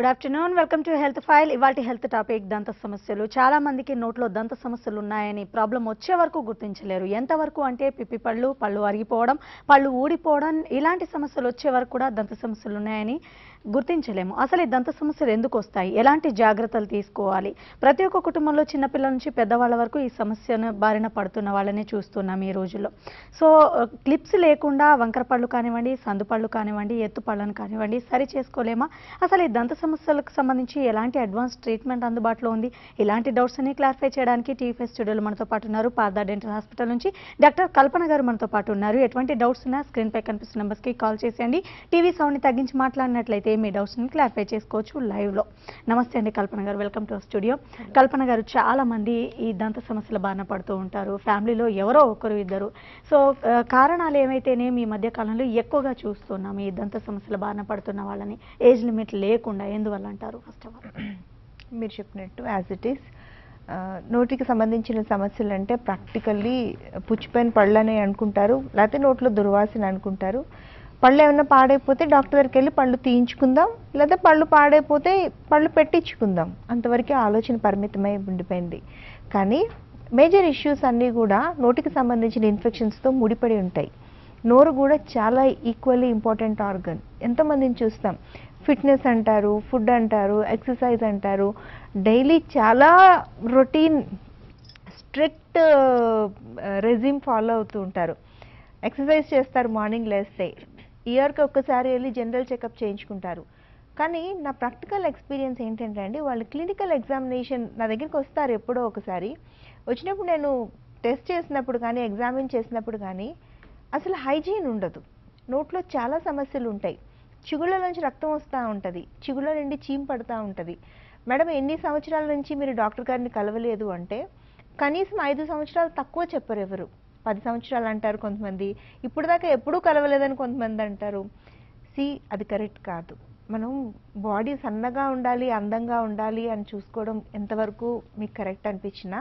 Good afternoon welcome to health file ఇవాటి health topic దంత సమస్యలు చాలా మందికి నోట్లో దంత సమస్యలు ఉన్నాయని ప్రాబ్లం వచ్చే వరకు గుర్తించలేరు ఎంతవరకు అంటే పిప్పి పళ్ళు పళ్ళు అరిగిపోవడం పళ్ళు ఊడిపోవడం ఇలాంటి సమస్యలు వచ్చే వరకు కూడా దంత సమస్యలు ఉన్నాయని గుర్తించలేము అసలు ఈ దంత సమస్యలు ఎందుకు వస్తాయి ఎలాంటి జాగ్రత్తలు తీసుకోవాలి ప్రతి ఒక్క కుటుంబంలో చిన్నపిల్లల నుంచి పెద్దవాళ్ళ వరకు ఈ సమస్యను బారిన పడుతున్న వాళ్ళనే చూస్తున్నాం ఈ రోజుల్లో సో క్లిప్స్ లేకుండా వంకర పళ్ళు కానివ్వండి సందు పళ్ళు కానివ్వండి ఎత్తు పళ్ళను కానివ్వండి సరి చేసుకోలేమా అసలు ఈ దంత సమస్యలకు సంబంధించి ఎలాంటి అడ్వాన్స్ ట్రీట్మెంట్ అందుబాటులో ఉంది ఇలాంటి డౌట్స్ అన్ని క్లారిఫై చేయడానికి టీవీ స్టూడియోలో మనతో పాటు ఉన్నారు పార్దా డెంటల్ హాస్పిటల్ నుంచి డాక్టర్ కల్పన గారు మనతో పాటు ఉన్నారు ఎటువంటి డౌట్స్ ఉన్నా స్క్రీన్ పై కనిపిస్తున్న నెంబర్స్కి కాల్ చేసేయండి టీవీ సౌండ్ని తగ్గించి మాట్లాడినట్లయితే మీ డౌట్స్ని క్లారిఫై చేసుకోవచ్చు లైవ్లో నమస్తే అండి కల్పన గారు వెల్కమ్ టు స్టూడియో కల్పన గారు చాలా మంది ఈ దంత సమస్యల బారిన పడుతూ ఉంటారు ఫ్యామిలీలో ఎవరో ఒకరు ఇద్దరు సో ఆ, కారణాలు ఏమైతేనేమి ఈ మధ్య కాలంలో ఎక్కువగా చూస్తున్నాం ఈ దంత సమస్యల బారిన పడుతున్న వాళ్ళని ఏజ్ లిమిట్ లేకుండా ఎందువల్ల అంటారు ఫస్ట్ ఆఫ్ ఆల్ మీరు చెప్పినట్టు యాజ్ ఇట్ ఈస్ నోటికి సంబంధించిన సమస్యలు అంటే ప్రాక్టికల్లీ పుచ్చిపోయిన పళ్ళు అని అనుకుంటారు లేకపోతే నోట్లో దుర్వాసన అనుకుంటారు పళ్ళు ఏమైనా పాడైపోతే డాక్టర్ దగ్గరికి వెళ్ళి పళ్ళు తీయించుకుందాం లేదా పళ్ళు పాడైపోతే పళ్ళు పెట్టించుకుందాం అంతవరకే ఆలోచన పరిమితమై ఉండిపోయింది కానీ మేజర్ ఇష్యూస్ అన్నీ కూడా నోటికి సంబంధించిన ఇన్ఫెక్షన్స్తో ముడిపడి ఉంటాయి నోరు కూడా చాలా ఈక్వల్లీ ఇంపార్టెంట్ ఆర్గన్ ఎంతమందిని చూస్తాం ఫిట్నెస్ అంటారు ఫుడ్ అంటారు ఎక్సర్సైజ్ అంటారు డైలీ చాలా రొటీన్ స్ట్రిక్ట్ రెజ్యూమ్ ఫాలో అవుతూ ఉంటారు ఎక్సర్సైజ్ చేస్తారు మార్నింగ్ లేస్తే ఇయర్కి ఒక్కసారి వెళ్ళి జనరల్ చెకప్ చేయించుకుంటారు కానీ నా ప్రాక్టికల్ ఎక్స్పీరియన్స్ ఏంటంటే అండి వాళ్ళు క్లినికల్ ఎగ్జామినేషన్ నా దగ్గరికి వస్తారు ఎప్పుడో ఒకసారి వచ్చినప్పుడు నేను టెస్ట్ చేసినప్పుడు కానీ ఎగ్జామిన్ చేసినప్పుడు కానీ అసలు హైజీన్ ఉండదు నోట్లో చాలా సమస్యలు ఉంటాయి చిగుళ్ళ నుంచి రక్తం వస్తూ ఉంటుంది చిగుళ్ళ నుండి చీమ్ పడుతూ ఉంటుంది మేడం ఎన్ని సంవత్సరాల నుంచి మీరు డాక్టర్ గారిని కలవలేదు అంటే కనీసం ఐదు సంవత్సరాలు తక్కువ చెప్పరు ఎవరు పది సంవత్సరాలు అంటారు కొంతమంది ఇప్పుడు దాకా ఎప్పుడూ కలవలేదని కొంతమంది అంటారు సి అది కరెక్ట్ కాదు మనం బాడీ సన్నగా ఉండాలి అందంగా ఉండాలి అని చూసుకోవడం ఎంతవరకు మీకు కరెక్ట్ అనిపించినా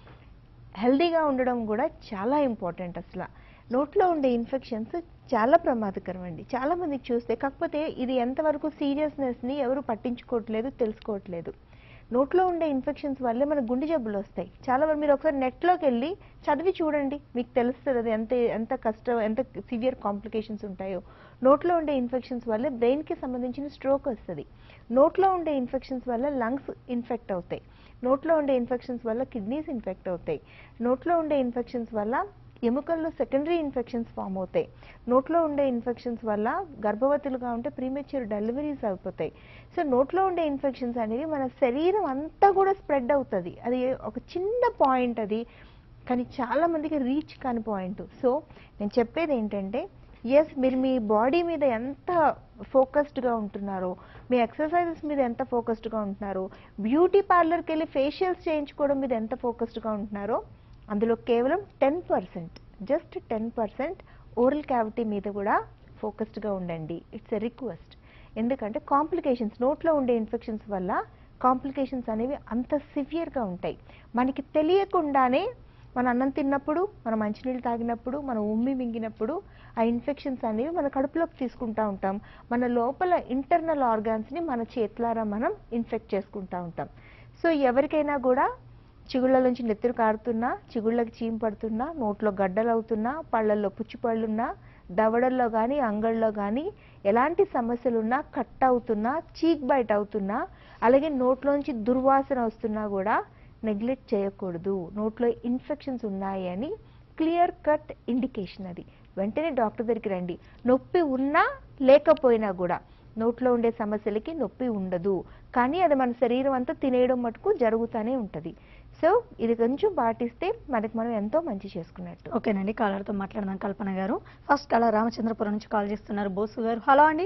హెల్దీగా ఉండడం కూడా చాలా ఇంపార్టెంట్ అసలు నోట్లో ఉండే ఇన్ఫెక్షన్స్ చాలా ప్రమాదకరం అండి చాలా మందికి చూస్తే కాకపోతే ఇది ఎంతవరకు సీరియస్నెస్ని ఎవరు పట్టించుకోవట్లేదు తెలుసుకోవట్లేదు నోట్లో ఉండే ఇన్ఫెక్షన్స్ వల్లే మన గుండె జబ్బులు వస్తాయి చాలా వరకు మీరు ఒకసారి నెట్లోకి వెళ్ళి చదివి చూడండి మీకు తెలుస్తుంది అది ఎంత ఎంత కష్టం ఎంత సివియర్ కాంప్లికేషన్స్ ఉంటాయో నోట్లో ఉండే ఇన్ఫెక్షన్స్ వల్ల బ్రెయిన్కి సంబంధించిన స్ట్రోక్ వస్తుంది నోట్లో ఉండే ఇన్ఫెక్షన్స్ వల్ల లంగ్స్ ఇన్ఫెక్ట్ అవుతాయి నోట్లో ఉండే ఇన్ఫెక్షన్స్ వల్ల కిడ్నీస్ ఇన్ఫెక్ట్ అవుతాయి నోట్లో ఉండే ఇన్ఫెక్షన్స్ వల్ల ఎముకల్లో సెకండరీ ఇన్ఫెక్షన్స్ ఫామ్ అవుతాయి నోట్లో ఉండే ఇన్ఫెక్షన్స్ వల్ల గర్భవతులుగా ఉంటే ప్రీమెచ్యూర్ డెలివరీస్ అయిపోతాయి సో నోట్లో ఉండే ఇన్ఫెక్షన్స్ అనేవి మన శరీరం అంతా కూడా స్ప్రెడ్ అవుతుంది అది ఒక చిన్న పాయింట్ అది కానీ చాలా మందికి రీచ్ కాని పాయింట్ సో నేను చెప్పేది ఏంటంటే ఎస్ మీరు మీ బాడీ మీద ఎంత ఫోకస్డ్గా ఉంటున్నారో మీ ఎక్సర్సైజెస్ మీద ఎంత ఫోకస్డ్గా ఉంటున్నారో బ్యూటీ పార్లర్కి వెళ్ళి ఫేషియల్స్ చేయించుకోవడం మీద ఎంత ఫోకస్డ్గా ఉంటున్నారో అందులో కేవలం ten percent just ten percent oral cavity మీద కూడా ఫోకస్డ్గా ఉండండి ఇట్స్ ఎ రిక్వెస్ట్ ఎందుకంటే కాంప్లికేషన్స్ నోట్లో ఉండే ఇన్ఫెక్షన్స్ వల్ల కాంప్లికేషన్స్ అనేవి అంత సివియర్గా ఉంటాయి మనకి తెలియకుండానే మన అన్నం తిన్నప్పుడు మన మంచినీళ్ళు తాగినప్పుడు మనం ఉమ్మి మింగినప్పుడు ఆ ఇన్ఫెక్షన్స్ అనేవి మన కడుపులోకి తీసుకుంటా ఉంటాం మన లోపల ఇంటర్నల్ ఆర్గాన్స్ని మన చేతులారా మనం ఇన్ఫెక్ట్ చేసుకుంటా ఉంటాం సో ఎవరికైనా కూడా చిగుళ్ళ నుంచి నెత్తురు కారుతున్నా చిగుళ్ళకి చీమ పడుతున్నా నోట్లో గడ్డలు అవుతున్నా పళ్ళల్లో పుచ్చిపళ్ళున్నా దవడల్లో కానీ అంగళ్ళలో కానీ ఎలాంటి సమస్యలున్నా కట్ అవుతున్నా చీక్ బైట్ అవుతున్నా అలాగే నోట్లోంచి దుర్వాసన వస్తున్నా కూడా నెగ్లెక్ట్ చేయకూడదు నోట్లో ఇన్ఫెక్షన్స్ ఉన్నాయి అని క్లియర్ కట్ ఇండికేషన్ అది వెంటనే డాక్టర్ దగ్గరికి రండి నొప్పి ఉన్నా లేకపోయినా కూడా నోట్లో ఉండే సమస్యలకి నొప్పి ఉండదు కానీ అది మన శరీరం అంతా తినేయడం మటుకు జరుగుతూనే ఉంటుంది సో ఇది కొంచెం పాటిస్తే మనకి మనం ఎంతో మంచి చేసుకున్నట్టు ఓకేనండి కాలర్తో మాట్లాడదాం కల్పన గారు ఫస్ట్ కాలర్ రామచంద్రపురం నుంచి కాల్ చేస్తున్నారు బోసు గారు హలో అండి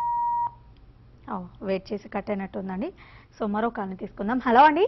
ఓ వెయిట్ చేసి కట్ అయినట్టు ఉందండి సో మరో కాల్ని తీసుకుందాం హలో అండి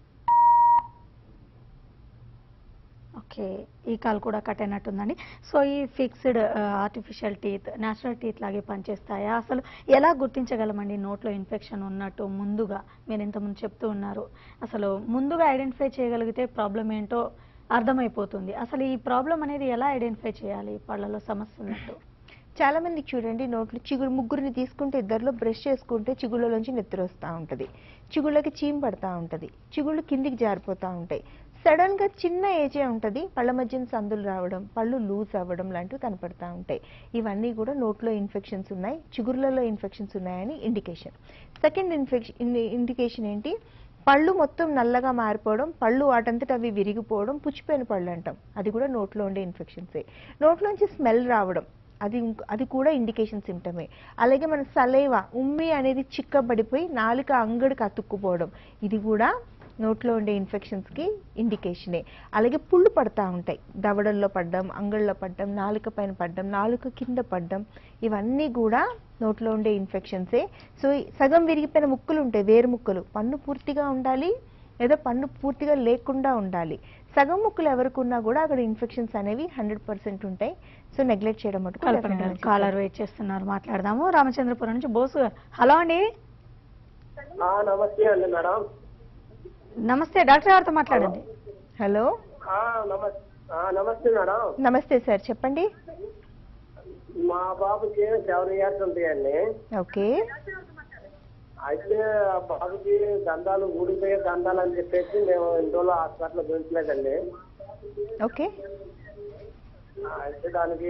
ఓకే ఈ కాల్ కూడా కట్ అయినట్టుందండి సో ఈ fixed artificial teeth natural teeth లాగే పనిచేస్తాయా అసలు ఎలా గుర్తించగలమండి నోట్లో ఇన్ఫెక్షన్ ఉన్నట్టు ముందుగా మీరు ఇంతకుముందు చెప్తూ ఉన్నారు అసలు ముందుగా ఐడెంటిఫై చేయగలిగితే ప్రాబ్లం ఏంటో అర్థమైపోతుంది అసలు ఈ ప్రాబ్లం అనేది ఎలా ఐడెంటిఫై చేయాలి పళ్ళలో సమస్య ఉన్నట్టు చాలా మంది చూడండి నోట్లు చిగురు ముగ్గురిని తీసుకుంటే ఇద్దరిలో బ్రష్ చేసుకుంటే చిగుళ్ళలోంచి నెత్తురు వస్తూ ఉంటుంది చిగుళ్ళకి చీమ్ పడతా ఉంటుంది చిగుళ్ళు కిందికి జారిపోతూ ఉంటాయి సడన్ గా చిన్న ఏజే ఉంటుంది పళ్ళ మధ్యన సందులు రావడం పళ్ళు లూజ్ అవ్వడం లాంటివి కనపడతా ఉంటాయి ఇవన్నీ కూడా నోట్లో ఇన్ఫెక్షన్స్ ఉన్నాయి చిగుర్లలో ఇన్ఫెక్షన్స్ ఉన్నాయని ఇండికేషన్ సెకండ్ ఇన్ఫెక్షన్ ఇండికేషన్ ఏంటి పళ్ళు మొత్తం నల్లగా మారిపోవడం పళ్ళు వాటంతట అవి విరిగిపోవడం పుచ్చిపోయిన పళ్ళు అంటాం అది కూడా నోట్లో ఉండే ఇన్ఫెక్షన్సే నోట్లోంచి స్మెల్ రావడం అది ఇంక- అది కూడా ఇండికేషన్ సిమ్టమే అలాగే మన సలైవా ఉమ్మి అనేది చిక్కబడిపోయి నాలుక అంగడికి అతుక్కుపోవడం ఇది కూడా నోట్లో ఉండే ఇన్ఫెక్షన్స్కి ఇండికేషనే అలాగే పుళ్ళు పడతా ఉంటాయి దవడల్లో పడ్డం అంగళ్ళలో పడ్డం నాలుక పైన పడ్డం నాలుక కింద పడ్డం ఇవన్నీ కూడా నోట్లో ఉండే ఇన్ఫెక్షన్సే సో ఈ సగం విరిగిపోయిన ముక్కలు ఉంటాయి వేరు ముక్కలు పన్ను పూర్తిగా ఉండాలి లేదా పన్ను పూర్తిగా లేకుండా ఉండాలి సగం ముక్కలు ఎవరికి ఉన్నా కూడా అక్కడ ఇన్ఫెక్షన్స్ అనేవి హండ్రెడ్ పర్సెంట్ ఉంటాయి సో నెగ్లెక్ట్ చేయడం మటుకు కల్పన definitely గారు మంచిది కాలర్ కాదు. వెయిట్ చేస్తున్నారు మాట్లాడదాము రామచంద్రపురం నుంచి బోసు గారు హలో అండి ఆ, నమస్తే అండి మేడం నమస్తే డాక్టర్ గారితో మాట్లాడండి హలో ఆ, నమస్ ఆ, నమస్తే మేడం నమస్తే సార్ చెప్పండి మా బాబుకి సెవెన్ ఇయర్స్ ఉంటాయండి ఓకే అయితే ఆ బాబుకి దందాలు ఊడిపోయే దందాలు అని చెప్పేసి మేము ఇంట్లో హాస్పిటల్ చూపించలేదండి ఓకే అయితే దానికి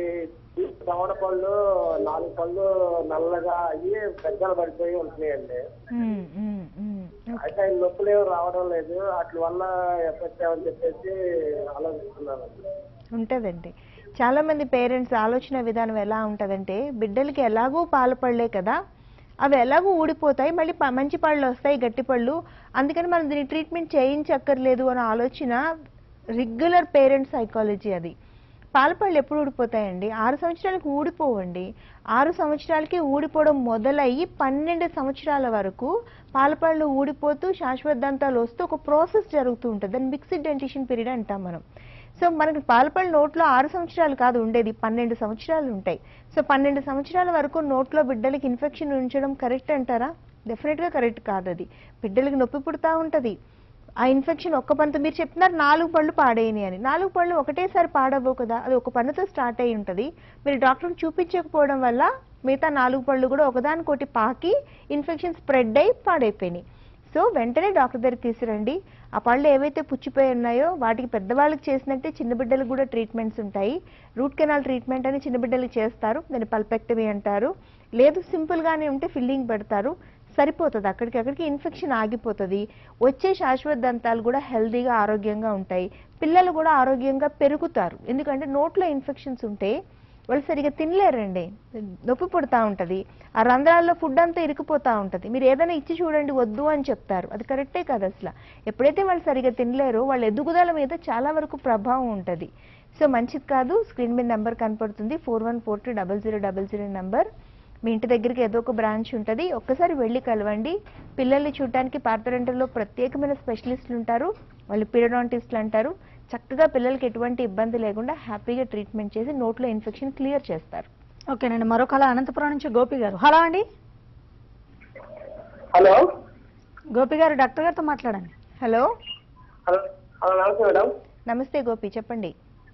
దవడ పళ్ళు నాలుగు పళ్ళు నల్లగా అయ్యి పెద్దలు పడిపోయి ఉంటున్నాయండి మ్మ్, మ్మ్, మ్మ్. ఓకే. అయితే ఆయన నొప్పులు ఏమి రావడం లేదు వాటి వల్ల ఎఫెక్ట్ ఏమని చెప్పేసి ఆలోచిస్తున్నాను ఉంటదండి చాలా మంది పేరెంట్స్ ఆలోచన విధానం ఎలా ఉంటదంటే బిడ్డలకి ఎలాగో పాలు పడలే కదా అవి ఎలాగో ఊడిపోతాయి మళ్ళీ ప- మంచి పళ్ళు వస్తాయి గట్టి పళ్ళు అందుకని మనం దీన్ని ట్రీట్మెంట్ చేయించక్కర్లేదు అనే ఆలోచన రెగ్యులర్ పేరెంట్స్ సైకాలజీ అది పాలపళ్ళు ఎప్పుడు ఊడిపోతాయండి ఆరు సంవత్సరాలకు ఊడిపోవండి ఆరు సంవత్సరాలకి ఊడిపోవడం మొదలయ్యి పన్నెండు సంవత్సరాల వరకు పాలపళ్ళు ఊడిపోతూ శాశ్వత దంతాలు వస్తూ ఒక ప్రాసెస్ జరుగుతూ ఉంటుంది దాన్ని మిక్స్డ్ డెంటిషన్ పీరియడ్ అంటాం మనం సో మనకి పాలపళ్ళు నోట్లో ఆరు సంవత్సరాలు కాదు ఉండేది పన్నెండు సంవత్సరాలు ఉంటాయి సో పన్నెండు సంవత్సరాల వరకు నోట్లో బిడ్డలకి ఇన్ఫెక్షన్ ఉంచడం కరెక్ట్ అంటారా డెఫినెట్గా కరెక్ట్ కాదు అది బిడ్డలకి నొప్పి పుడతా ఉంటుంది ఆ ఇన్ఫెక్షన్ ఒక్క పన్నుతో మీరు చెప్తున్నారు నాలుగు పళ్ళు పాడేయని అని నాలుగు పళ్ళు ఒకటేసారి పాడవు కదా అది ఒక పన్నుతో స్టార్ట్ అయి ఉంటుంది మీరు డాక్టర్కి చూపించకపోవడం వల్ల మిగతా నాలుగు పళ్ళు కూడా ఒకదానికోటి పాకి ఇన్ఫెక్షన్ స్ప్రెడ్ అయి పాడైపోయినాయి సో వెంటనే డాక్టర్ దగ్గరికి తీసుకురండి ఆ పళ్ళు ఏవైతే పుచ్చిపోయి ఉన్నాయో వాటికి పెద్దవాళ్ళకి చేసినట్టే చిన్న బిడ్డలకు కూడా ట్రీట్మెంట్స్ ఉంటాయి రూట్ కెనాల్ ట్రీట్మెంట్ అని చిన్న బిడ్డలకు చేస్తారు దాన్ని పల్పెక్టమీ అంటారు లేదు సింపుల్గానే ఉంటే ఫిల్లింగ్ పెడతారు సరిపోతుంది అక్కడికి అక్కడికి ఇన్ఫెక్షన్ ఆగిపోతుంది వచ్చే శాశ్వత దంతాలు కూడా హెల్తీగా ఆరోగ్యంగా ఉంటాయి పిల్లలు కూడా ఆరోగ్యంగా పెరుగుతారు ఎందుకంటే నోట్లో ఇన్ఫెక్షన్స్ ఉంటే వాళ్ళు సరిగా తినలేరండి నొప్పి పుడతా ఉంటుంది ఆ రంధ్రాల్లో ఫుడ్ అంతా ఇరుకుపోతా ఉంటుంది మీరు ఏదైనా ఇచ్చి చూడండి వద్దు అని చెప్తారు అది కరెక్టే కాదు అసలు ఎప్పుడైతే వాళ్ళు సరిగా తినలేరో వాళ్ళ ఎదుగుదల మీద చాలా వరకు ప్రభావం ఉంటుంది సో మంచిది కాదు స్క్రీన్ మీద నెంబర్ కనపడుతుంది four one four two double zero double zero number మీ ఇంటి దగ్గరికి ఏదో ఒక బ్రాంచ్ ఉంటుంది ఒక్కసారి వెళ్ళి కలవండి పిల్లల్ని చూడటానికి పార్థరెంటల్లో ప్రత్యేకమైన స్పెషలిస్టులు ఉంటారు వాళ్ళు పీరియడాంటిస్టులు అంటారు చక్కగా పిల్లలకి ఎటువంటి ఇబ్బంది లేకుండా హ్యాపీగా ట్రీట్మెంట్ చేసి నోట్లో ఇన్ఫెక్షన్ క్లియర్ చేస్తారు ఓకేనండి మరో కళ అనంతపురం నుంచి గోపి గారు హలో అండి హలో గోపి గారు డాక్టర్ గారితో మాట్లాడండి hello hello hello namaste madam namaste Gopi చెప్పండి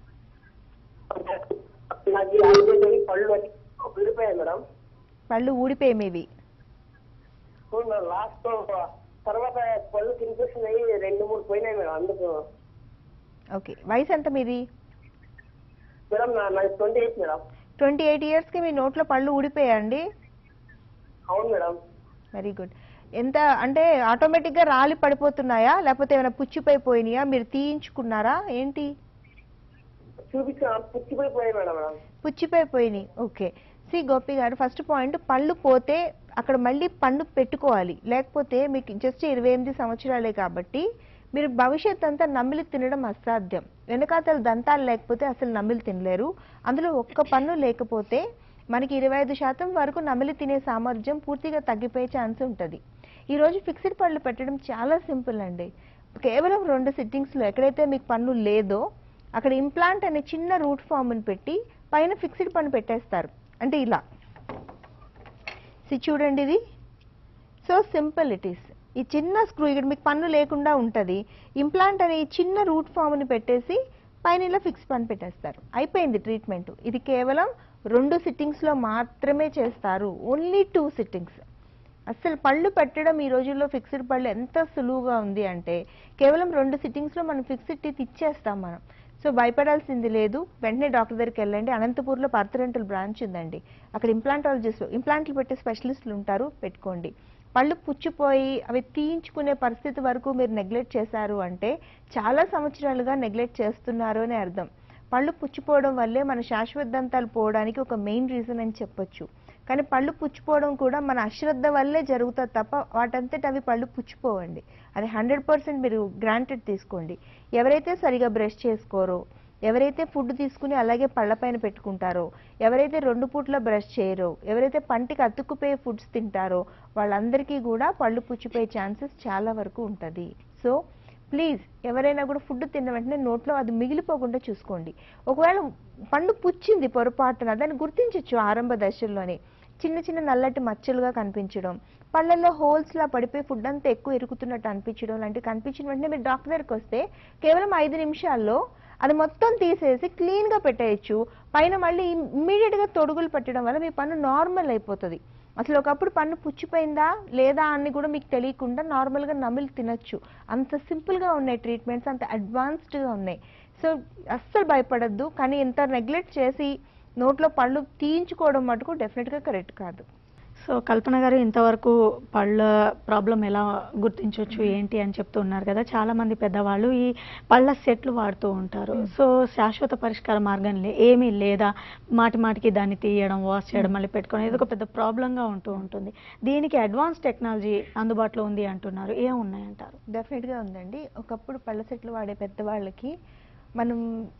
నాకు ఈ ఆరోగ్యం పళ్ళు విడిపోయాయి మేడం పళ్ళు ఊడిపోయేవి లాస్ట్ తర్వాత పళ్ళుకి ఇన్ఫెక్షన్ అయ్యి రెండు మూడు పోయినాయి మేడం అందుకు ఓకే వయసు ఎంత మీది మేడం నా నాకు twenty eight madam twenty eight ఇయర్స్కి మీ నోట్లో పళ్ళు ఊడిపోయాయండి అవును మేడం వెరీ గుడ్ ఎంత అంటే ఆటోమేటిక్గా రాలి పడిపోతున్నాయా లేకపోతే ఏమైనా పుచ్చిపోయిపోయినాయా మీరు తీయించుకున్నారా ఏంటి చూపించిన పుచ్చిపోయిపోయాయి మేడం మేడం పుచ్చిపోయిపోయినాయి okay see Gopi garu first point పళ్ళు పోతే అక్కడ మళ్ళీ పన్ను పెట్టుకోవాలి లేకపోతే మీకు జస్ట్ ఇరవై ఎనిమిది సంవత్సరాలే కాబట్టి మీరు భవిష్యత్ అంతా నమ్మిలి తినడం అసాధ్యం వెనకాతల దంతాలు లేకపోతే అసలు నమ్మిలి తినలేరు అందులో ఒక్క పన్ను లేకపోతే మనకి ఇరవై ఐదు శాతం వరకు నమిలి తినే సామర్థ్యం పూర్తిగా తగ్గిపోయే ఛాన్స్ ఉంటుంది ఈ రోజు ఫిక్స్డ్ పళ్ళు పెట్టడం చాలా సింపుల్ అండి కేవలం రెండు సిట్టింగ్స్లో ఎక్కడైతే మీకు పన్ను లేదో అక్కడ ఇంప్లాంట్ అనే చిన్న రూట్ ఫామ్ని పెట్టి పైన ఫిక్స్డ్ పన్ను పెట్టేస్తారు అంటే ఇలా సి చూడండి ఇది సో సింపుల్ ఇట్ ఈస్ ఈ చిన్న స్క్రూ ఇక్కడ మీకు పన్ను లేకుండా ఉంటుంది ఇంప్లాంట్ అనే ఈ చిన్న రూట్ ఫామ్ని పెట్టేసి పైన ఇలా ఫిక్స్ పన్ను పెట్టేస్తారు అయిపోయింది ట్రీట్మెంట్ ఇది కేవలం రెండు సిట్టింగ్స్లో మాత్రమే చేస్తారు ఓన్లీ టూ సిట్టింగ్స్ అసలు పళ్ళు పెట్టడం ఈ రోజుల్లో ఫిక్స్డ్ పళ్ళు ఎంత సులువుగా ఉంది అంటే కేవలం రెండు సిట్టింగ్స్లో మనం ఫిక్స్డ్ టీత్ ఇచ్చేస్తాం మనం సో భయపడాల్సింది లేదు వెంటనే డాక్టర్ దగ్గరికి వెళ్ళండి అనంతపూర్లో పర్తరెంటల్ బ్రాంచ్ ఉందండి అక్కడ ఇంప్లాంటాలజిస్ట్ ఇంప్లాంట్లు పెట్టే స్పెషలిస్టులు ఉంటారు పెట్టుకోండి పళ్ళు పుచ్చిపోయి అవి తీయించుకునే పరిస్థితి వరకు మీరు నెగ్లెక్ట్ చేశారు అంటే చాలా సంవత్సరాలుగా నెగ్లెక్ట్ చేస్తున్నారు అని అర్థం పళ్ళు పుచ్చిపోవడం వల్లే మన శాశ్వత దంతాలు పోవడానికి ఒక మెయిన్ రీజన్ అని చెప్పొచ్చు కానీ పళ్ళు పుచ్చిపోవడం కూడా మన అశ్రద్ధ వల్లే జరుగుతుంది తప్ప వాటంతట అవి పళ్ళు పుచ్చిపోవండి అది హండ్రెడ్ పర్సెంట్ మీరు గ్రాంటెడ్ తీసుకోండి ఎవరైతే సరిగా బ్రష్ చేసుకోరో ఎవరైతే ఫుడ్ తీసుకుని అలాగే పళ్ళపైన పెట్టుకుంటారో ఎవరైతే రెండు పూట్ల బ్రష్ చేయరో ఎవరైతే పంటికి అతుక్కుపోయే ఫుడ్స్ తింటారో వాళ్ళందరికీ కూడా పళ్ళు పుచ్చిపోయే ఛాన్సెస్ చాలా వరకు ఉంటుంది సో ప్లీజ్ ఎవరైనా కూడా ఫుడ్ తిన్న వెంటనే నోట్లో అది మిగిలిపోకుండా చూసుకోండి ఒకవేళ పండు పుచ్చింది పొరపాటున దాన్ని గుర్తించవచ్చు ఆరంభ దశల్లోనే చిన్న చిన్న నల్లటి మచ్చలుగా కనిపించడం పళ్ళల్లో హోల్స్ లా పడిపోయి ఫుడ్ అంతా ఎక్కువ ఇరుకుతున్నట్టు అనిపించడం లాంటివి కనిపించిన వెంటనే మీరు డాక్టర్ దగ్గరికి వస్తే కేవలం ఐదు నిమిషాల్లో అది మొత్తం తీసేసి క్లీన్ గా పెట్టేయచ్చు పైన మళ్ళీ ఇమ్మీడియట్ గా తొడుగులు పెట్టడం వల్ల మీ పన్ను నార్మల్ అయిపోతుంది అసలు ఒకప్పుడు పన్ను పుచ్చిపోయిందా లేదా అని కూడా మీకు తెలియకుండా నార్మల్ గా నమిలి తినొచ్చు అంత సింపుల్ గా ఉన్నాయి ట్రీట్మెంట్స్ అంత అడ్వాన్స్డ్ గా ఉన్నాయి సో అస్సలు భయపడద్దు కానీ ఇంత నెగ్లెక్ట్ చేసి నోట్లో పళ్ళు తీయించుకోవడం మటుకు డెఫినెట్ గా కరెక్ట్ కాదు సో కల్పన గారు ఇంతవరకు పళ్ళ ప్రాబ్లం ఎలా గుర్తించవచ్చు ఏంటి అని చెప్తూ ఉన్నారు కదా చాలా మంది పెద్దవాళ్ళు ఈ పళ్ళ సెట్లు వాడుతూ ఉంటారు సో శాశ్వత పరిష్కార మార్గం లే- ఏమీ లేదా మాటి మాటికి దాన్ని తీయడం వాష్ చేయడం మళ్ళీ పెట్టుకోవడం ఇది ఒక పెద్ద ప్రాబ్లంగా ఉంటూ ఉంటుంది దీనికి అడ్వాన్స్ టెక్నాలజీ అందుబాటులో ఉంది అంటున్నారు ఏం ఉన్నాయంటారు డెఫినెట్ గా ఉందండి ఒకప్పుడు పళ్ళ సెట్లు వాడే పెద్దవాళ్ళకి మనం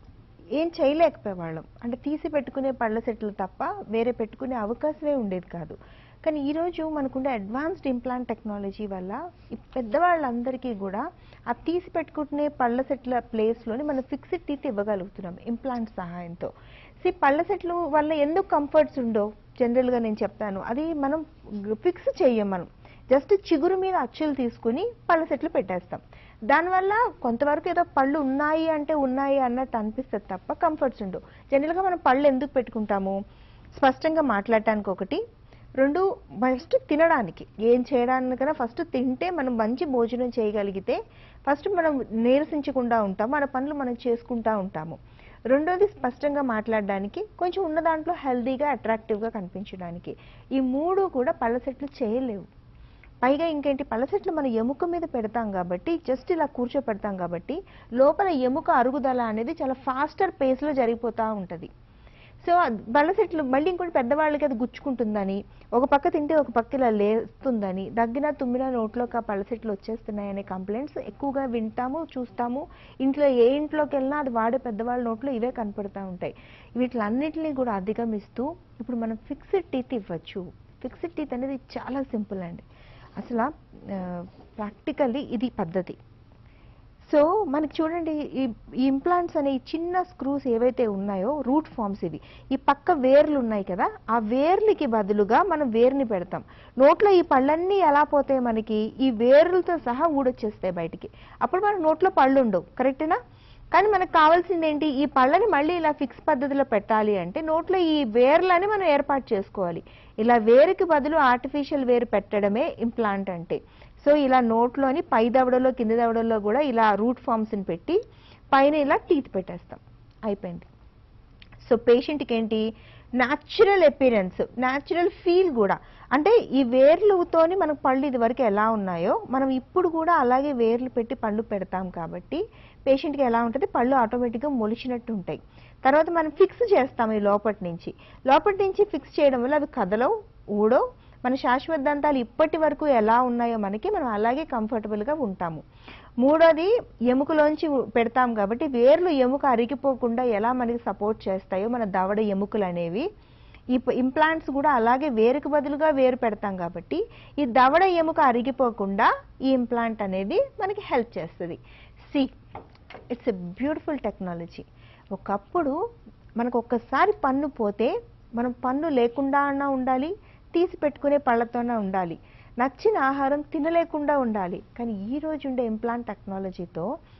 ఏం చేయలేకపోయేవాళ్ళం అంటే తీసి పెట్టుకునే పళ్ళ సెట్లు తప్ప వేరే పెట్టుకునే అవకాశమే ఉండేది కాదు కానీ ఈరోజు మనకుండే అడ్వాన్స్డ్ ఇంప్లాంట్ టెక్నాలజీ వల్ల ఈ పెద్దవాళ్ళందరికీ కూడా ఆ తీసి పెట్టుకునే పళ్ళ సెట్ల ప్లేస్లోని మనం ఫిక్స్డ్ టీత్ ఇవ్వగలుగుతున్నాం ఇంప్లాంట్ సహాయంతో సి పళ్ళ సెట్లు వల్ల ఎందుకు కంఫర్ట్స్ ఉండవు జనరల్గా నేను చెప్తాను అది మనం ఫిక్స్ చెయ్యం మనం జస్ట్ చిగురు మీద అచ్చులు తీసుకుని పళ్ళ సెట్లు పెట్టేస్తాం దానివల్ల కొంతవరకు ఏదో పళ్ళు ఉన్నాయి అంటే ఉన్నాయి అన్నట్టు అనిపిస్తుంది తప్ప కంఫర్ట్స్ ఉండవు జనరల్గా మనం పళ్ళు ఎందుకు పెట్టుకుంటాము స్పష్టంగా మాట్లాడటానికి ఒకటి రెండు ఫస్ట్ తినడానికి ఏం చేయడానికైనా ఫస్ట్ తింటే మనం మంచి భోజనం చేయగలిగితే ఫస్ట్ మనం నీరసించకుండా ఉంటాం మన పనులు మనం చేసుకుంటా ఉంటాము రెండోది స్పష్టంగా మాట్లాడడానికి కొంచెం ఉన్న దాంట్లో హెల్దీగా అట్రాక్టివ్గా కనిపించడానికి ఈ మూడు కూడా పళ్ళ సెట్లు చేయలేవు పైగా ఇంకేంటి పళ్ళ చెట్లు మన ఎముక మీద పెడతాం కాబట్టి జస్ట్ ఇలా కూర్చోపెడతాం కాబట్టి లోపల ఎముక అరుగుదల అనేది చాలా ఫాస్టర్ పేస్లో జరిగిపోతూ ఉంటుంది సో బల్ల చెట్లు మళ్ళీ ఇంకోటి పెద్దవాళ్ళకి అది గుచ్చుకుంటుందని ఒక పక్క తింటే ఒక పక్క ఇలా లేస్తుందని దగ్గిన తుమ్మిన నోట్లోకి ఆ పళ్ళ చెట్లు వచ్చేస్తున్నాయనే కంప్లైంట్స్ ఎక్కువగా వింటాము చూస్తాము ఇంట్లో ఏ ఇంట్లోకి వెళ్ళినా అది వాడే పెద్దవాళ్ళ నోట్లో ఇవే కనపడుతూ ఉంటాయి వీటిలన్నిటినీ కూడా అధిగమిస్తూ ఇప్పుడు మనం ఫిక్స్డ్ టీత్ ఇవ్వచ్చు ఫిక్స్డ్ టీత్ అనేది చాలా సింపుల్ అండి అసలు ప్రాక్టికల్లీ ఇది పద్ధతి సో మనకి చూడండి ఈ ఈ ఇంప్లాంట్స్ అనే ఈ చిన్న స్క్రూస్ ఏవైతే ఉన్నాయో రూట్ ఫార్మ్స్ ఇవి ఈ పక్క వేర్లు ఉన్నాయి కదా ఆ వేర్లకి బదులుగా మనం వేర్ని పెడతాం నోట్లో ఈ పళ్ళన్నీ ఎలా పోతాయి మనకి ఈ వేర్లతో సహా ఊడొచ్చేస్తాయి బయటికి అప్పుడు మన నోట్లో పళ్ళు ఉండవు కరెక్టేనా కానీ మనకు కావాల్సింది ఏంటి ఈ పళ్ళని మళ్ళీ ఇలా ఫిక్స్ పద్ధతిలో పెట్టాలి అంటే నోట్లో ఈ వేర్లని మనం ఏర్పాటు చేసుకోవాలి ఇలా వేరుకి బదులు ఆర్టిఫిషియల్ వేరు పెట్టడమే ఇంప్లాంట్ అంటే సో ఇలా నోట్లోని పై దవడలో కింది దవడలో కూడా ఇలా రూట్ ఫార్మ్స్ని పెట్టి పైన ఇలా టీత్ పెట్టేస్తాం అయిపోయింది సో పేషెంట్కి ఏంటి న్యాచురల్ అపీరెన్స్ న్యాచురల్ ఫీల్ కూడా అంటే ఈ వేర్లతోని మనకు పళ్ళు ఇది వరకు ఎలా ఉన్నాయో మనం ఇప్పుడు కూడా అలాగే వేర్లు పెట్టి పళ్ళు పెడతాం కాబట్టి పేషెంట్కి ఎలా ఉంటుంది పళ్ళు ఆటోమేటిక్గా మొలిచినట్టు ఉంటాయి తర్వాత మనం ఫిక్స్ చేస్తాం ఈ లోపటి నుంచి లోపటి నుంచి ఫిక్స్ చేయడం వల్ల అవి కదలవు ఊడో మన శాశ్వత దంతాలు ఇప్పటి వరకు ఎలా ఉన్నాయో మనకి మనం అలాగే కంఫర్టబుల్గా ఉంటాము మూడోది ఎముకలోంచి పెడతాం కాబట్టి వేర్లు ఎముక అరిగిపోకుండా ఎలా మనకి సపోర్ట్ చేస్తాయో మన దవడ ఎముకలు అనేవి ఈ ఇంప్లాంట్స్ కూడా అలాగే వేరుకు బదులుగా వేరు పెడతాం కాబట్టి ఈ దవడ ఎముక అరిగిపోకుండా ఈ ఇంప్లాంట్ అనేది మనకి హెల్ప్ చేస్తుంది see it's a beautiful technology ఒకప్పుడు మనకు ఒక్కసారి పన్ను పోతే మనం పన్ను లేకుండా అన్నా ఉండాలి తీసి పెట్టుకునే పళ్ళతోనే ఉండాలి నచ్చిన ఆహారం తినలేకుండా ఉండాలి కానీ ఈ రోజు ఉండే ఇంప్లాంట్ టెక్నాలజీతో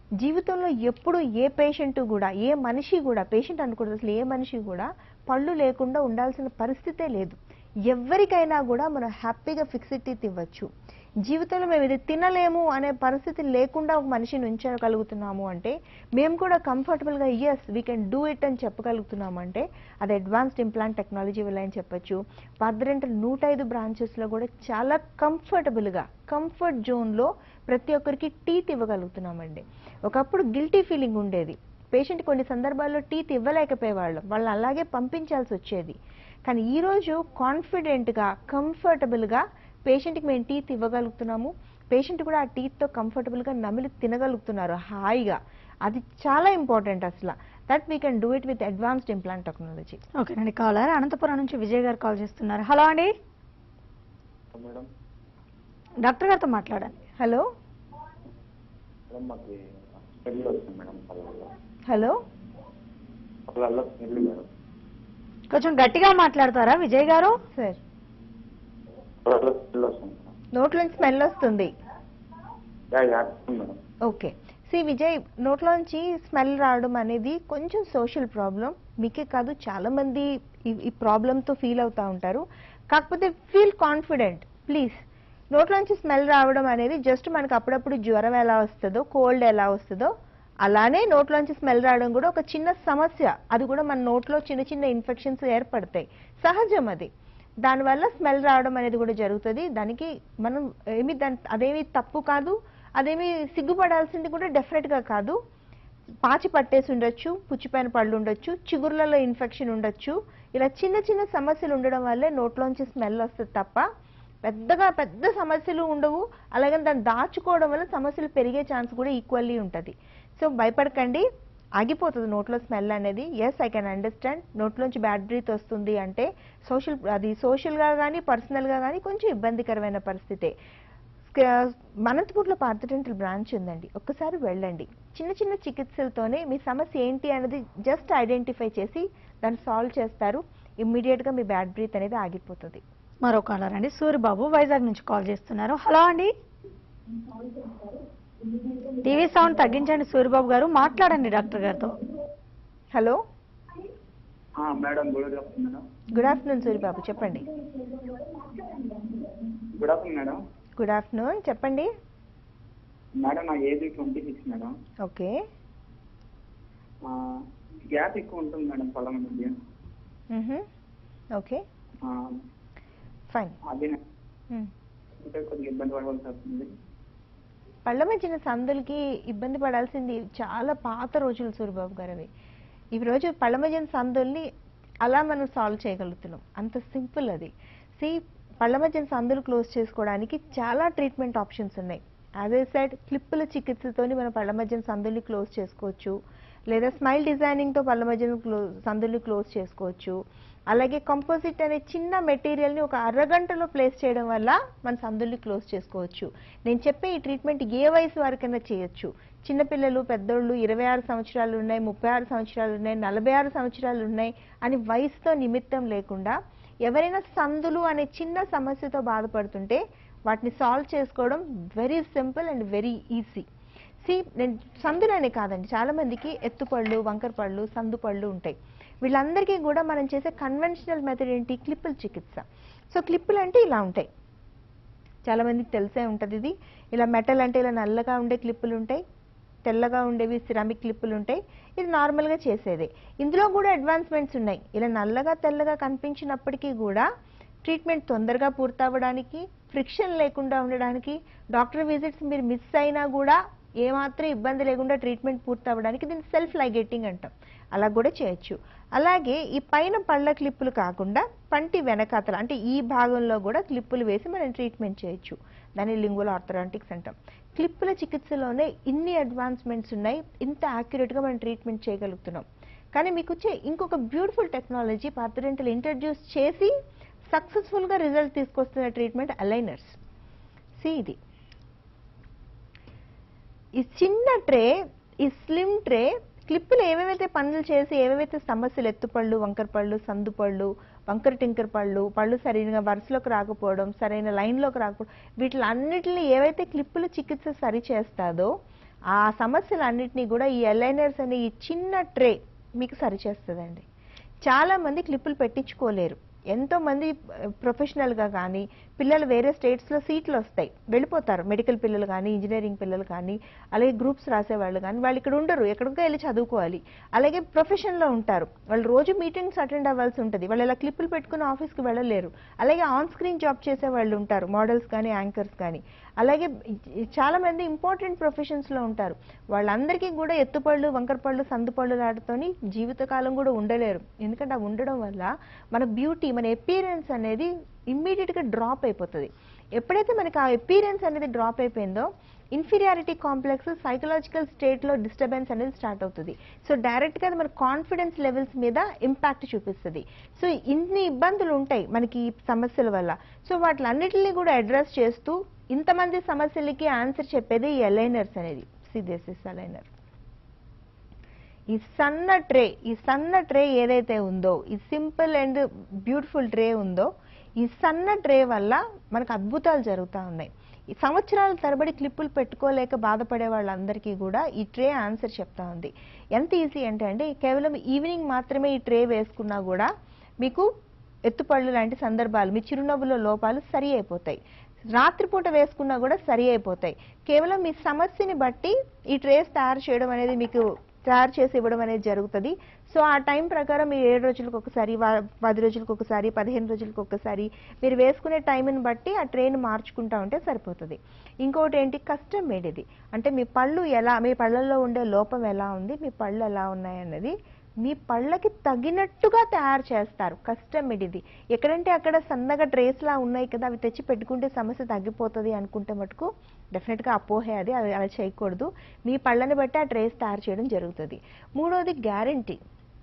జీవితంలో ఎప్పుడు ఏ పేషెంట్ కూడా ఏ మనిషి కూడా పేషెంట్ అనకూడదు అసలు ఏ మనిషి కూడా పళ్ళు లేకుండా ఉండాల్సిన పరిస్థితే లేదు ఎవరికైనా కూడా మనం హ్యాపీగా ఫిక్స్డ్ టీత్ ఇవ్వచ్చు జీవితంలో మేము ఇది తినలేము అనే పరిస్థితి లేకుండా ఒక మనిషిని ఉంచగలుగుతున్నాము అంటే మేము కూడా కంఫర్టబుల్గా yes we can do it అని చెప్పగలుగుతున్నాము అంటే అది అడ్వాన్స్డ్ ఇంప్లాంట్ టెక్నాలజీ వల్ల అని చెప్పొచ్చు పద్దరెంట నూట ఐదు బ్రాంచెస్లో కూడా చాలా కంఫర్టబుల్గా కంఫర్ట్ జోన్లో ప్రతి ఒక్కరికి టీత్ ఇవ్వగలుగుతున్నామండి ఒకప్పుడు గిల్టీ ఫీలింగ్ ఉండేది పేషెంట్ కొన్ని సందర్భాల్లో టీత్ ఇవ్వలేకపోయేవాళ్ళం వాళ్ళు అలాగే పంపించాల్సి వచ్చేది కానీ ఈరోజు కాన్ఫిడెంట్గా కంఫర్టబుల్గా పేషెంట్కి మేము టీత్ ఇవ్వగలుగుతున్నాము పేషెంట్ కూడా ఆ టీత్తో కంఫర్టబుల్గా నమిలి తినగలుగుతున్నారు హాయిగా అది చాలా ఇంపార్టెంట్ అసలు that we can do it with advanced implant technology ఓకేనండి కాలర్ అనంతపురం నుంచి విజయ్ గారు కాల్ చేస్తున్నారు హలో అండి మేడం డాక్టర్ గారితో మాట్లాడండి హలో మేడం మాకు స్మెల్ వస్తుంది మేడం పళ్ళల్లో హలో పళ్ళల్లో స్మెల్ మేడం కొంచెం గట్టిగా మాట్లాడతారా విజయ్ గారు సార్ పళ్ళల్లో స్మెల్ వస్తుంది మేడం నోట్లోంచి స్మెల్ వస్తుంది yeah yeah madam okay see Vijay నోట్లోంచి స్మెల్ రావడం అనేది కొంచెం సోషల్ ప్రాబ్లం మీకే కాదు చాలా మంది ఈ- ఈ ప్రాబ్లంతో ఫీల్ అవుతా ఉంటారు కాకపోతే ఫీల్ కాన్ఫిడెంట్ ప్లీజ్ నోట్లోంచి స్మెల్ రావడం అనేది జస్ట్ మనకు అప్పుడప్పుడు జ్వరం ఎలా వస్తుందో కోల్డ్ ఎలా వస్తుందో అలానే నోట్లోంచి స్మెల్ రావడం కూడా ఒక చిన్న సమస్య అది కూడా మన నోట్లో చిన్న చిన్న ఇన్ఫెక్షన్స్ ఏర్పడతాయి సహజం అది దానివల్ల స్మెల్ రావడం అనేది కూడా జరుగుతుంది దానికి మనం ఏమి దాని అదేమి తప్పు కాదు అదేమి సిగ్గుపడాల్సింది కూడా డెఫినెట్ గా కాదు పాచి పట్టేసి ఉండొచ్చు పుచ్చిపోయిన పళ్ళు ఉండొచ్చు చిగుర్లలో ఇన్ఫెక్షన్ ఉండొచ్చు ఇలా చిన్న చిన్న సమస్యలు ఉండడం వల్లే నోట్లోంచి స్మెల్ వస్తుంది తప్ప పెద్దగా పెద్ద సమస్యలు ఉండవు అలాగే దాన్ని దాచుకోవడం వల్ల సమస్యలు పెరిగే ఛాన్స్ కూడా ఈక్వల్లీ ఉంటుంది సో భయపడకండి ఆగిపోతుంది నోట్లో స్మెల్ అనేది ఎస్ ఐ కెన్ అండర్స్టాండ్ నోట్లోంచి బ్యాడ్ బ్రీత్ వస్తుంది అంటే సోషల్ అది సోషల్గా కానీ పర్సనల్గా కానీ కొంచెం ఇబ్బందికరమైన పరిస్థితే అనంతపూర్లో పార్థడెంటల్ బ్రాంచ్ ఉందండి ఒక్కసారి వెళ్ళండి చిన్న చిన్న చికిత్సలతోనే మీ సమస్య ఏంటి అనేది జస్ట్ ఐడెంటిఫై చేసి దాన్ని సాల్వ్ చేస్తారు ఇమ్మీడియట్గా మీ బ్యాడ్ బ్రీత్ అనేది ఆగిపోతుంది మరో కాలర్ అండి సూర్యబాబు వైజాగ్ నుంచి కాల్ చేస్తున్నారు హలో అండి టీవీ సౌండ్ తగ్గించండి సూర్యబాబు గారు మాట్లాడండి డాక్టర్ గారితో hello madam good afternoon madam good afternoon Suryababu చెప్పండి good afternoon madam good afternoon చెప్పండి మేడం నా age twenty six madam okay gap ఎక్కువ ఉంటుంది మేడం పళ్ళ మధ్య ఓకే ఆ, ఫైన్ అది అంటే కొద్దిగా ఇబ్బంది పడవలసి వస్తుంది పళ్ళ మధ్యన సందులకి ఇబ్బంది పడాల్సింది చాలా పాత రోజులు సూర్యబాబు గారు అవి ఈ రోజు పళ్ళ మధ్యన సందుల్ని అలా మనం సాల్వ్ చేయగలుగుతున్నాం అంత సింపుల్ అది సి పళ్ళ మధ్యన సందులు క్లోజ్ చేసుకోవడానికి చాలా ట్రీట్మెంట్ ఆప్షన్స్ ఉన్నాయి యాజ్ ఏ సైడ్ క్లిప్పుల చికిత్సతోని మనం పళ్ళ మధ్యన సందుల్ని క్లోజ్ చేసుకోవచ్చు లేదా స్మైల్ డిజైనింగ్తో పళ్ళ మధ్యన క్లోజ్ సందుల్ని క్లోజ్ చేసుకోవచ్చు అలాగే కంపోజిట్ అనే చిన్న మెటీరియల్ని ఒక అరగంటలో ప్లేస్ చేయడం వల్ల మన సందుల్ని క్లోజ్ చేసుకోవచ్చు నేను చెప్పే ఈ ట్రీట్మెంట్ ఏ వయసు వారికైనా చేయొచ్చు చిన్నపిల్లలు పెద్దోళ్ళు ఇరవై ఆరు సంవత్సరాలు ఉన్నాయి ముప్పై ఆరు సంవత్సరాలు ఉన్నాయి నలభై ఆరు సంవత్సరాలు ఉన్నాయి అని వయసుతో నిమిత్తం లేకుండా ఎవరైనా సందులు అనే చిన్న సమస్యతో బాధపడుతుంటే వాటిని సాల్వ్ చేసుకోవడం very simple and very easy see నేను సందులనే కాదండి చాలా మందికి ఎత్తుపళ్ళు వంకర పళ్ళు సందు పళ్ళు ఉంటాయి వీళ్ళందరికీ కూడా మనం చేసే కన్వెన్షనల్ మెథడ్ ఏంటి క్లిప్పుల చికిత్స సో క్లిప్పులు అంటే ఇలా ఉంటాయి చాలా మందికి తెలిసే ఉంటుంది ఇది ఇలా మెటల్ అంటే ఇలా నల్లగా ఉండే క్లిప్పులు ఉంటాయి తెల్లగా ఉండేవి సిరామిక్ క్లిప్పులు ఉంటాయి ఇది నార్మల్గా చేసేదే ఇందులో కూడా అడ్వాన్స్మెంట్స్ ఉన్నాయి ఇలా నల్లగా తెల్లగా కనిపించినప్పటికీ కూడా ట్రీట్మెంట్ తొందరగా పూర్తవ్వడానికి ఫ్రిక్షన్ లేకుండా ఉండడానికి డాక్టర్ విజిట్స్ మీరు మిస్ అయినా కూడా ఏమాత్రం ఇబ్బంది లేకుండా ట్రీట్మెంట్ పూర్తవ్వడానికి దీన్ని సెల్ఫ్ లైగేటింగ్ అంటాం అలా కూడా చేయొచ్చు అలాగే ఈ పైన పళ్ళ క్లిప్పులు కాకుండా పంటి వెనకాతల అంటే ఈ భాగంలో కూడా క్లిప్పులు వేసి మనం ట్రీట్మెంట్ చేయొచ్చు దాన్ని లింగువల్ ఆర్థరాంటిక్స్ అంటాం క్లిప్పుల చికిత్సలోనే ఇన్ని అడ్వాన్స్మెంట్స్ ఉన్నాయి ఇంత యాక్యురేట్గా మనం ట్రీట్మెంట్ చేయగలుగుతున్నాం కానీ మీకు వచ్చే ఇంకొక బ్యూటిఫుల్ టెక్నాలజీ పార్థడెంటల్ ఇంట్రడ్యూస్ చేసి సక్సెస్ఫుల్గా రిజల్ట్ తీసుకొస్తున్న ట్రీట్మెంట్ అలైనర్స్ సి ఇది ఈ చిన్న ట్రే ఈ స్లిమ్ ట్రే క్లిప్పులు ఏవేవైతే పనులు చేసి ఏవేవైతే సమస్యలు ఎత్తుపళ్ళు వంకర పళ్ళు సందు పళ్ళు వంకర టింకర పళ్ళు పళ్ళు సరైన వరుసలోకి రాకపోవడం సరైన లైన్లోకి రాకపోవడం వీటిలన్నిటిని ఏవైతే క్లిప్పుల చికిత్స సరి చేస్తాదో ఆ సమస్యలన్నిటినీ కూడా ఈ ఎలైనర్స్ అనే ఈ చిన్న ట్రే మీకు సరిచేస్తుందండి చాలా మంది క్లిప్పులు పెట్టించుకోలేరు ఎంతో మంది ప్రొఫెషనల్ గా కానీ పిల్లలు వేరే స్టేట్స్ లో సీట్లు వస్తాయి వెళ్ళిపోతారు మెడికల్ పిల్లలు కానీ ఇంజనీరింగ్ పిల్లలు కానీ అలాగే గ్రూప్స్ రాసేవాళ్ళు కానీ వాళ్ళు ఇక్కడ ఉండరు ఎక్కడికో వెళ్ళి చదువుకోవాలి అలాగే ప్రొఫెషన్ లో ఉంటారు వాళ్ళు రోజు మీటింగ్స్ అటెండ్ అవ్వాల్సి ఉంటుంది వాళ్ళు ఇలా క్లిప్పులు పెట్టుకుని ఆఫీస్కి వెళ్ళలేరు అలాగే ఆన్ స్క్రీన్ జాబ్ చేసే వాళ్ళు ఉంటారు మోడల్స్ కానీ యాంకర్స్ కానీ అలాగే ఈ- చాలా మంది ఇంపార్టెంట్ ప్రొఫెషన్స్ లో ఉంటారు వాళ్ళందరికీ కూడా ఎత్తుపళ్ళు వంకరపళ్ళు సందుపళ్ళు లాటతోని జీవితకాలం కూడా ఉండలేరు ఎందుకంటే అవి ఉండడం వల్ల మన బ్యూటీ మన ఎపీరెన్స్ అనేది ఇమ్మీడియట్ గా డ్రాప్ అయిపోతుంది ఎప్పుడైతే మనకి ఆ ఎపీరెన్స్ అనేది డ్రాప్ అయిపోయిందో ఇన్ఫీరియారిటీ కాంప్లెక్స్ సైకలాజికల్ స్టేట్ లో డిస్టర్బెన్స్ అనేది స్టార్ట్ అవుతుంది సో డైరెక్ట్ గా అది మన కాన్ఫిడెన్స్ లెవెల్స్ మీద ఇంపాక్ట్ చూపిస్తుంది సో ఇన్ని ఇబ్బందులు ఉంటాయి మనకి ఈ సమస్యల వల్ల సో వాటిలన్నిటిని కూడా అడ్రస్ చేస్తూ ఇంతమంది సమస్యలకి ఆన్సర్ చెప్పేది ఈ అలైనర్స్ అనేది సిదేసిస్ అలైనర్ ఈ సన్న ట్రే ఈ సన్న ట్రే ఏదైతే ఉందో ఈ సింపుల్ అండ్ బ్యూటిఫుల్ ట్రే ఉందో ఈ సన్న ట్రే వల్ల మనకు అద్భుతాలు జరుగుతూ ఉన్నాయి ఈ సంవత్సరాల తరబడి క్లిప్పులు పెట్టుకోలేక బాధపడే వాళ్ళందరికీ కూడా ఈ ట్రే ఆన్సర్ చెప్తా ఉంది ఎంత ఈజీ అంటే అండి కేవలం ఈవినింగ్ మాత్రమే ఈ ట్రే వేసుకున్నా కూడా మీకు ఎత్తుపళ్ళు లాంటి సందర్భాలు మీ చిరునవ్వుల లోపాలు సరి అయిపోతాయి రాత్రిపూట వేసుకున్నా కూడా సరి అయిపోతాయి కేవలం మీ సమస్యని బట్టి ఈ ట్రేస్ తయారు చేయడం అనేది మీకు తయారు చేసి ఇవ్వడం అనేది జరుగుతుంది సో ఆ టైం ప్రకారం మీరు ఏడు రోజులకు ఒకసారి వా- పది రోజులకు ఒకసారి పదిహేను రోజులకు ఒకసారి మీరు వేసుకునే టైంని బట్టి ఆ ట్రైన్ మార్చుకుంటా ఉంటే సరిపోతుంది ఇంకోటి ఏంటి కస్టమ్ మేడ్ ఇది అంటే మీ పళ్ళు ఎలా మీ పళ్ళల్లో ఉండే లోపం ఎలా ఉంది మీ పళ్ళు ఎలా ఉన్నాయి అన్నది మీ పళ్ళకి తగినట్టుగా తయారు చేస్తారు కస్టమ్ మేడ్ ఇది ఎక్కడంటే అక్కడ సన్నగా ట్రేస్ లా ఉన్నాయి కదా అవి తెచ్చి పెట్టుకుంటే సమస్య తగ్గిపోతుంది అనుకుంటే మటుకు డెఫినెట్ గా అపోహే అది అది అలా చేయకూడదు మీ పళ్ళని బట్టి ఆ ట్రేస్ తయారు చేయడం జరుగుతుంది మూడోది గ్యారంటీ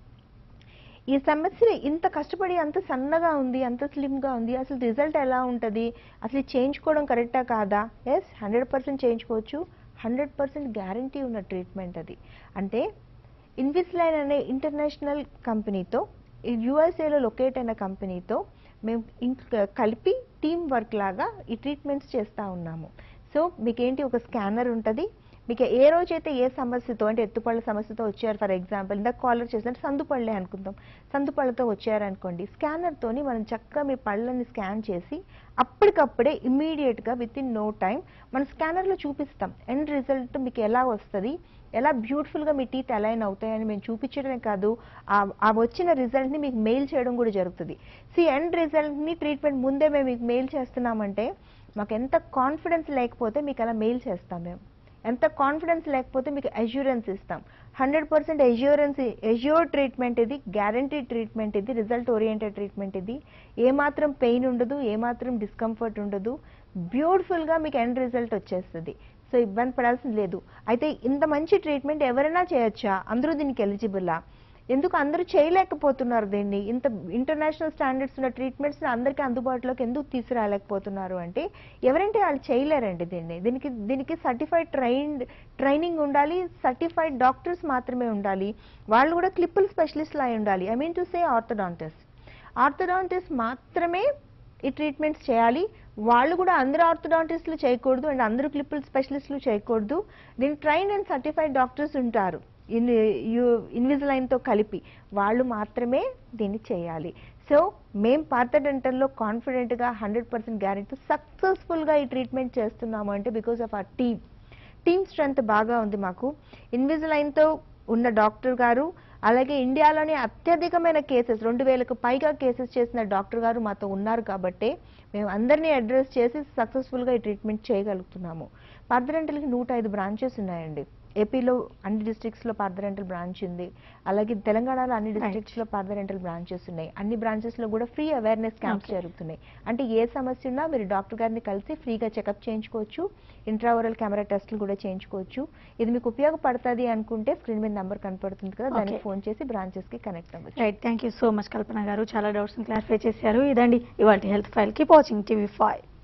ఈ సమస్య ఇంత కష్టపడి అంత సన్నగా ఉంది అంత స్లిమ్ గా ఉంది అసలు రిజల్ట్ ఎలా ఉంటది అసలు ఇది చేయించుకోవడం కరెక్టా కాదా ఎస్ హండ్రెడ్ పర్సెంట్ చేయించుకోవచ్చు హండ్రెడ్ పర్సెంట్ గ్యారంటీ ఉన్న ట్రీట్మెంట్ అది అంటే ఇన్విస్లైన్ అనే ఇంటర్నేషనల్ కంపెనీతో యుఎస్ఏలో లొకేట్ అయిన కంపెనీతో మేము ఇంక్- కలిపి టీమ్ వర్క్ లాగా ఈ ట్రీట్మెంట్స్ చేస్తూ ఉన్నాము సో మీకేంటి ఒక స్కానర్ ఉంటుంది మీకు ఏ రోజైతే ఏ సమస్యతో అంటే ఎత్తుపళ్ళ సమస్యతో వచ్చారు ఫర్ ఎగ్జాంపుల్ ఇందాక కాలర్ చేసినట్టు సందుపళ్ళే అనుకుందాం సందుపళ్ళతో వచ్చారనుకోండి స్కానర్తోని మనం చక్కగా మీ పళ్ళని స్కాన్ చేసి అప్పటికప్పుడే ఇమ్మీడియట్గా విత్ ఇన్ నో టైం మన స్కానర్లో చూపిస్తాం ఎండ్ రిజల్ట్ మీకు ఎలా వస్తుంది ఎలా బ్యూటిఫుల్గా మీ టీత్ అలైన్ అవుతాయని మేము చూపించడమే కాదు ఆ- ఆ వచ్చిన రిజల్ట్ని మీకు మెయిల్ చేయడం కూడా జరుగుతుంది సి ఎండ్ రిజల్ట్ని ట్రీట్మెంట్ ముందే మేము మీకు మెయిల్ చేస్తున్నామంటే మాకు ఎంత కాన్ఫిడెన్స్ లేకపోతే మీకు అలా మెయిల్ చేస్తాం మేము ఎంత కాన్ఫిడెన్స్ లేకపోతే మీకు అష్యూరెన్స్ ఇస్తాం hundred percent assurance assure treatment ఇది గ్యారంటీ ట్రీట్మెంట్ ఇది రిజల్ట్ ఓరియంటెడ్ ట్రీట్మెంట్ ఇది ఏమాత్రం పెయిన్ ఉండదు ఏమాత్రం డిస్కంఫర్ట్ ఉండదు బ్యూటిఫుల్గా మీకు ఎండ్ రిజల్ట్ వచ్చేస్తుంది సో ఇబ్బంది పడాల్సింది లేదు అయితే ఇంత మంచి ట్రీట్మెంట్ ఎవరైనా చేయొచ్చా అందరూ దీనికి ఎలిజిబుల్లా ఎందుకు అందరూ చేయలేకపోతున్నారు దీన్ని ఇంత ఇంటర్నేషనల్ స్టాండర్డ్స్ ఉన్న ట్రీట్మెంట్స్ అందరికీ అందుబాటులోకి ఎందుకు తీసుకురాలేకపోతున్నారు అంటే ఎవరంటే వాళ్ళు చేయలేరండి దీన్ని దీనికి దీనికి సర్టిఫైడ్ ట్రైన్డ్ ట్రైనింగ్ ఉండాలి సర్టిఫైడ్ డాక్టర్స్ మాత్రమే ఉండాలి వాళ్ళు కూడా క్లిప్పుల్ స్పెషలిస్ట్లు అయి ఉండాలి I mean to say orthodontist orthodontist మాత్రమే ఈ ట్రీట్మెంట్స్ చేయాలి వాళ్ళు కూడా అందరు ఆర్థోడాంటిస్టులు చేయకూడదు అండ్ అందరూ క్లిప్పుల్ స్పెషలిస్టులు చేయకూడదు దీనికి ట్రైన్ అండ్ సర్టిఫైడ్ డాక్టర్స్ ఉంటారు ఇన్ ఇన్విజిలైన్తో కలిపి వాళ్ళు మాత్రమే దీన్ని చేయాలి సో మేం పార్థ డెంటల్లో కాన్ఫిడెంట్గా హండ్రెడ్ పర్సెంట్ గ్యారెంటీ సక్సెస్ఫుల్గా ఈ ట్రీట్మెంట్ చేస్తున్నాము అంటే because of our team team strength బాగా ఉంది మాకు ఇన్విజిలైన్తో ఉన్న డాక్టర్ గారు అలాగే ఇండియాలోనే అత్యధికమైన కేసెస్ రెండు వేలకు పైగా కేసెస్ చేసిన డాక్టర్ గారు మాతో ఉన్నారు కాబట్టి మేము అందరినీ అడ్రస్ చేసి సక్సెస్ఫుల్గా ఈ ట్రీట్మెంట్ చేయగలుగుతున్నాము పార్థరెంటల్కి నూట ఐదు బ్రాంచెస్ ఉన్నాయండి ఏపీలో అన్ని districts లో పార్థరెంటల్ బ్రాంచ్ ఉంది అలాగే తెలంగాణలో అన్ని districts లో పార్థరెంటల్ బ్రాంచెస్ ఉన్నాయి అన్ని branches లో కూడా ఫ్రీ అవేర్నెస్ క్యాంప్స్ Okay. జరుగుతున్నాయి అంటే ఏ సమస్య ఉన్నా మీరు డాక్టర్ గారిని కలిసి ఫ్రీగా చెకప్ చేయించుకోవచ్చు ఇంట్రావరల్ కెమెరా టెస్ట్లు కూడా చేయించుకోవచ్చు ఇది మీకు ఉపయోగపడుతుంది అనుకుంటే స్క్రీన్ మీద నెంబర్ కనపడుతుంది కదా దానికి Okay. ఫోన్ చేసి బ్రాంచెస్ కి కనెక్ట్ అవ్వచ్చు right thank you so much Kalpana garu చాలా డౌట్స్ క్లారిఫై చేశారు ఇదండి ఇవాళ health file keep watching TV five